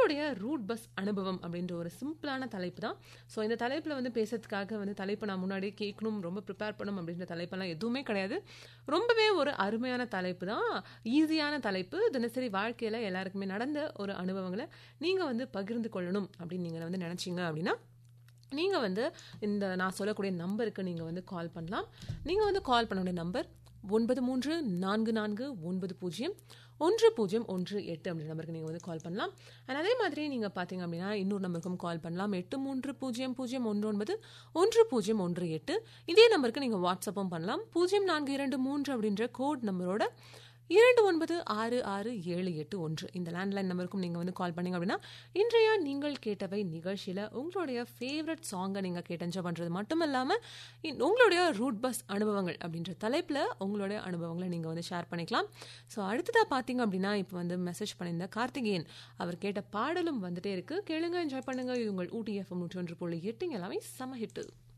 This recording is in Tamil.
உங்களுடைய ரூட் பஸ் அனுபவம் அப்படின்ற ஒரு சிம்பிளான தலைப்பு தான் ஸோ இந்த தலைப்பில் வந்து பேசுறதுக்காக வந்து தலைப்பு நான் முன்னாடியே கேட்கணும் ரொம்ப ப்ரிப்பேர் பண்ணணும் அப்படின்ற தலைப்பெல்லாம் எதுவுமே கிடையாது ரொம்பவே ஒரு அருமையான தலைப்பு தான் ஈஸியான தலைப்பு தினசரி வாழ்க்கையில் எல்லாருக்குமே நடந்த ஒரு அனுபவங்களை நீங்கள் வந்து பகிர்ந்து கொள்ளணும் அப்படின்னு நீங்கள் வந்து நினச்சிங்க அப்படின்னா நீங்கள் வந்து இந்த நான் சொல்லக்கூடிய நம்பருக்கு நீங்கள் வந்து கால் பண்ணலாம் நீங்கள் வந்து கால் பண்ண வேண்டிய நம்பர் ஒன்பது மூன்று நான்கு நான்கு ஒன்பது பூஜ்ஜியம் ஒன்று பூஜ்ஜியம் ஒன்று எட்டு அப்படின்ற நம்பருக்கு நீங்கள் வந்து கால் பண்ணலாம் அண்ட் அதே மாதிரி நீங்கள் பார்த்தீங்க அப்படின்னா இன்னொரு நம்பருக்கும் கால் பண்ணலாம் எட்டு மூன்று பூஜ்ஜியம் பூஜ்ஜியம் ஒன்று ஒன்பது ஒன்று பூஜ்ஜியம் ஒன்று எட்டு இதே நம்பருக்கு நீங்கள் வாட்ஸ்அப்பும் பண்ணலாம் பூஜ்ஜியம் நான்கு இரண்டு மூன்று அப்படின்ற கோட் நம்பரோட இரண்டு ஒன்பது ஆறு ஆறு ஏழு எட்டு ஒன்று இந்த லேண்ட்லைன் நம்பருக்கும் நீங்கள் வந்து கால் பண்ணீங்க அப்படின்னா இன்றைய நீங்கள் கேட்டவை நிகழ்ச்சியில் உங்களுடைய ஃபேவரட் சாங்கை நீங்கள் கேட்டு என்ஜாய் பண்ணுறது மட்டும் இல்லாமல் உங்களுடைய ரூட் பஸ் அனுபவங்கள் அப்படின்ற தலைப்பில் உங்களுடைய அனுபவங்களை நீங்கள் வந்து ஷேர் பண்ணிக்கலாம் ஸோ அடுத்ததாக பார்த்தீங்க அப்படின்னா இப்போ வந்து மெசேஜ் பண்ணியிருந்த கார்த்திகேயன் அவர் கேட்ட பாடலும் வந்துட்டே இருக்குது கேளுங்க என்ஜாய் பண்ணுங்க இது உங்கள் ஊட்டி எஃப்எம் நூற்றி ஒன்று புள்ளி எட்டுங்க எல்லாமே செம ஹிட்டு